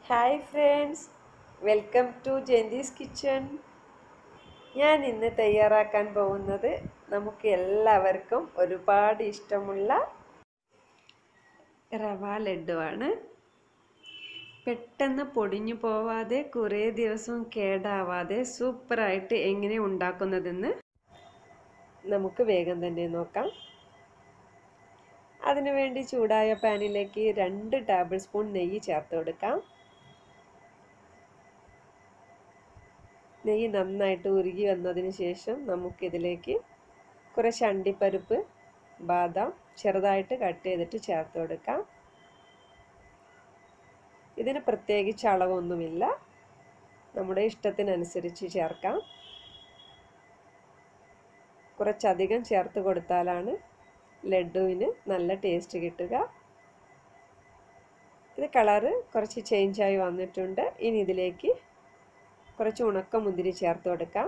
hi friends welcome to ജെൻറ്റീസ് kitchen ഞാൻ ഇന്ന് തയ്യാറാക്കാൻ പോകുന്നത് നമുക്ക് എല്ലാവർക്കും ഒരുപാട് ഇഷ്ടമുള്ള റവ ലഡുവാണ് പെട്ടെന്ന് പൊടിഞ്ഞു പോവാതെ കുറേ ദിവസം കേടാവാതെ സൂപ്പറായിട്ട് എങ്ങനെ ഉണ്ടാക്കുന്നതെന്ന് നമുക്ക് വേഗം തന്നെ നോക്കാം അതിനുവേണ്ടി ചൂടായ പാനിലേക്ക് രണ്ട് ടേബിൾ സ്പൂൺ നെയ്യ് ചേർത്ത് കൊടുക്കാം നെയ്യ് നന്നായിട്ട് ഉരുകി വന്നതിന് ശേഷം നമുക്കിതിലേക്ക് കുറച്ച് അണ്ടിപ്പരിപ്പ് ബാദാം ചെറുതായിട്ട് കട്ട് ചെയ്തിട്ട് ചേർത്ത് കൊടുക്കാം ഇതിന് പ്രത്യേകിച്ച് അളവൊന്നുമില്ല നമ്മുടെ ഇഷ്ടത്തിനനുസരിച്ച് ചേർക്കാം കുറച്ചധികം ചേർത്ത് കൊടുത്താലാണ് ലഡുവിന് നല്ല ടേസ്റ്റ് കിട്ടുക ഇത് കളറ് കുറച്ച് ചേഞ്ചായി വന്നിട്ടുണ്ട് ഇനി ഇതിലേക്ക് കുറച്ച് ഉണക്ക മുന്തിരി ചേർത്ത് കൊടുക്കാം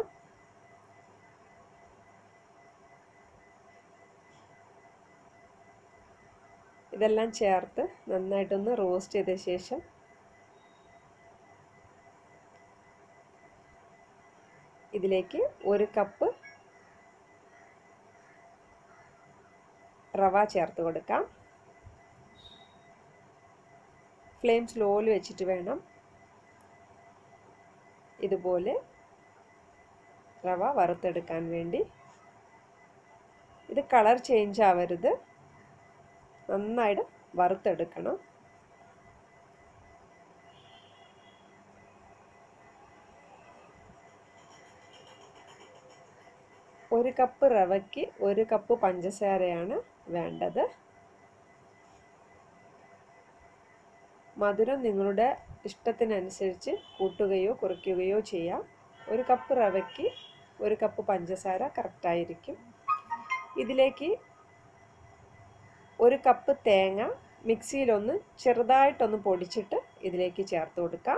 ഇതെല്ലാം ചേർത്ത് നന്നായിട്ടൊന്ന് റോസ്റ്റ് ചെയ്ത ശേഷം ഇതിലേക്ക് ഒരു കപ്പ് റവ ചേർത്ത് കൊടുക്കാം ഫ്ലെയിം സ്ലോയിൽ വെച്ചിട്ട് വേണം ഇതുപോലെ റവ വറുത്തെടുക്കാൻ വേണ്ടി ഇത് കളർ ചേഞ്ച് ആവരുത് നന്നായിട്ട് വറുത്തെടുക്കണം ഒരു കപ്പ് റവയ്ക്ക് ഒരു കപ്പ് പഞ്ചസാരയാണ് വേണ്ടത് മധുരം നിങ്ങളുടെ ഇഷ്ടത്തിനനുസരിച്ച് കൂട്ടുകയോ കുറയ്ക്കുകയോ ചെയ്യാം ഒരു കപ്പ് റവയ്ക്ക് ഒരു കപ്പ് പഞ്ചസാര കറക്റ്റായിരിക്കും ഇതിലേക്ക് ഒരു കപ്പ് തേങ്ങ മിക്സിയിലൊന്ന് ചെറുതായിട്ടൊന്ന് പൊടിച്ചിട്ട് ഇതിലേക്ക് ചേർത്ത് കൊടുക്കാം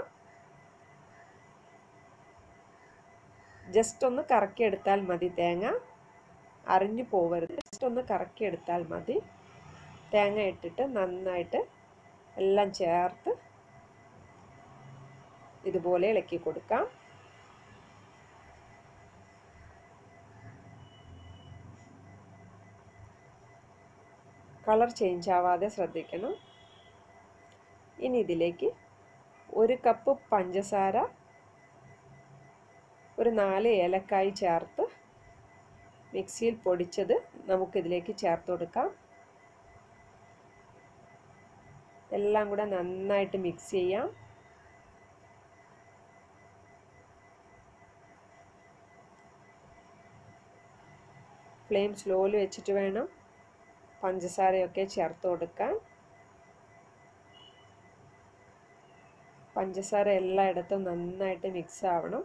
ജസ്റ്റ് ഒന്ന് കറക്കിയെടുത്താൽ മതി തേങ്ങ അരിഞ്ഞു പോവരുത് ജസ്റ്റ് ഒന്ന് കറക്കിയെടുത്താൽ മതി തേങ്ങ ഇട്ടിട്ട് നന്നായിട്ട് എല്ലാം ചേർത്ത് ഇതുപോലെ ഇളക്കി കൊടുക്കാം കളർ ചേഞ്ച് ആവാതെ ശ്രദ്ധിക്കണം ഇനി ഇതിലേക്ക് ഒരു കപ്പ് പഞ്ചസാര ഒരു നാല് ഏലക്കായി ചേർത്ത് മിക്സിയിൽ പൊടിച്ചത് നമുക്കിതിലേക്ക് ചേർത്ത് കൊടുക്കാം എല്ലാം കൂടെ നന്നായിട്ട് മിക്സ് ചെയ്യാം ഫ്ലെയിം സ്ലോയിൽ വെച്ചിട്ട് വേണം പഞ്ചസാരയൊക്കെ ചേർത്ത് കൊടുക്കാൻ പഞ്ചസാര എല്ലായിടത്തും നന്നായിട്ട് മിക്സ് ആവണം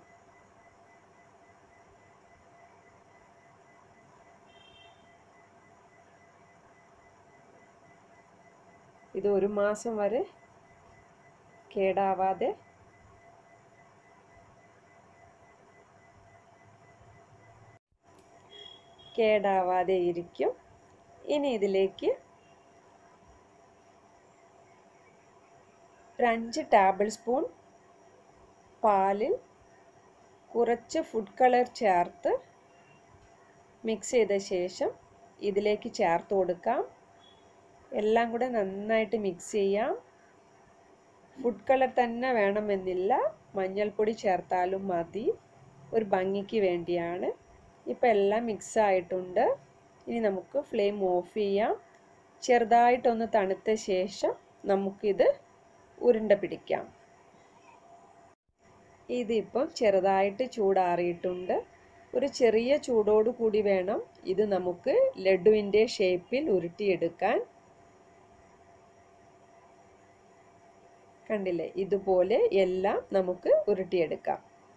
ഇത് ഒരു മാസം വരെ കേടാവാതെ കേടാവാതെ ഇരിക്കും ഇനി ഇതിലേക്ക് ഒരു അഞ്ച് ടേബിൾ സ്പൂൺ പാലിൽ കുറച്ച് ഫുഡ് കളർ ചേർത്ത് മിക്സ് ചെയ്ത ശേഷം ഇതിലേക്ക് ചേർത്ത് കൊടുക്കാം എല്ലാം കൂടെ നന്നായിട്ട് മിക്സ് ചെയ്യാം ഫുഡ് കളർ തന്നെ വേണമെന്നില്ല മഞ്ഞൾപ്പൊടി ചേർത്താലും മതി ഒരു ഭംഗിക്ക് വേണ്ടിയാണ് ഇപ്പം എല്ലാം മിക്സ് ആയിട്ടുണ്ട് ഇനി നമുക്ക് ഫ്ലെയിം ഓഫ് ചെയ്യാം ചെറുതായിട്ടൊന്ന് തണുത്ത ശേഷം നമുക്കിത് ഉരുണ്ട പിടിക്കാം ഇതിപ്പം ചെറുതായിട്ട് ചൂടാറിയിട്ടുണ്ട് ഒരു ചെറിയ ചൂടോട് കൂടി വേണം ഇത് നമുക്ക് ലഡുവിൻ്റെ ഷേപ്പിൽ ഉരുട്ടിയെടുക്കാൻ കണ്ടില്ലേ ഇതുപോലെ എല്ലാം നമുക്ക് ഉരുട്ടിയെടുക്കാം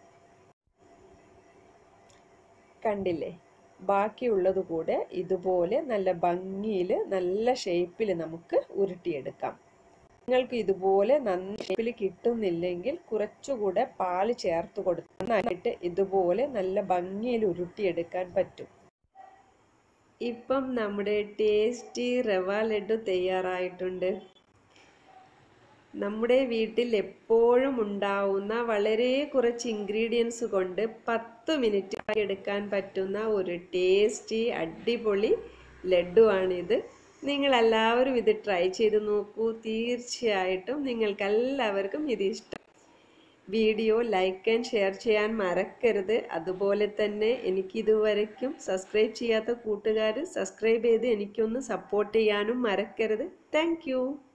കണ്ടില്ലേ ബാക്കിയുള്ളത് കൂടെ ഇതുപോലെ നല്ല ഭംഗിയിൽ നല്ല ഷേപ്പിൽ നമുക്ക് ഉരുട്ടിയെടുക്കാം നിങ്ങൾക്ക് ഇതുപോലെ നന്ന ഷേപ്പിൽ കിട്ടുന്നില്ലെങ്കിൽ കുറച്ചുകൂടെ പാല് ചേർത്ത് കൊടുക്കാനായിട്ട് ഇതുപോലെ നല്ല ഭംഗിയിൽ ഉരുട്ടിയെടുക്കാൻ പറ്റും ഇപ്പം നമ്മുടെ ടേസ്റ്റി റവ ലഡു തയ്യാറായിട്ടുണ്ട് നമ്മുടെ വീട്ടിൽ എപ്പോഴും ഉണ്ടാവുന്ന വളരെ കുറച്ച് ഇൻഗ്രീഡിയൻസ് കൊണ്ട് പത്ത് മിനിറ്റ് എടുക്കാൻ പറ്റുന്ന ഒരു ടേസ്റ്റി അടിപൊളി ലഡുവാണിത് നിങ്ങളെല്ലാവരും ഇത് ട്രൈ ചെയ്ത് നോക്കൂ തീർച്ചയായിട്ടും നിങ്ങൾക്കെല്ലാവർക്കും ഇത് ഇഷ്ടം വീഡിയോ ലൈക്ക് ആൻഡ് ഷെയർ ചെയ്യാൻ മറക്കരുത് അതുപോലെ തന്നെ എനിക്കിതുവരയ്ക്കും സബ്സ്ക്രൈബ് ചെയ്യാത്ത കൂട്ടുകാർ സബ്സ്ക്രൈബ് ചെയ്ത് എനിക്കൊന്ന് സപ്പോർട്ട് ചെയ്യാനും മറക്കരുത് താങ്ക്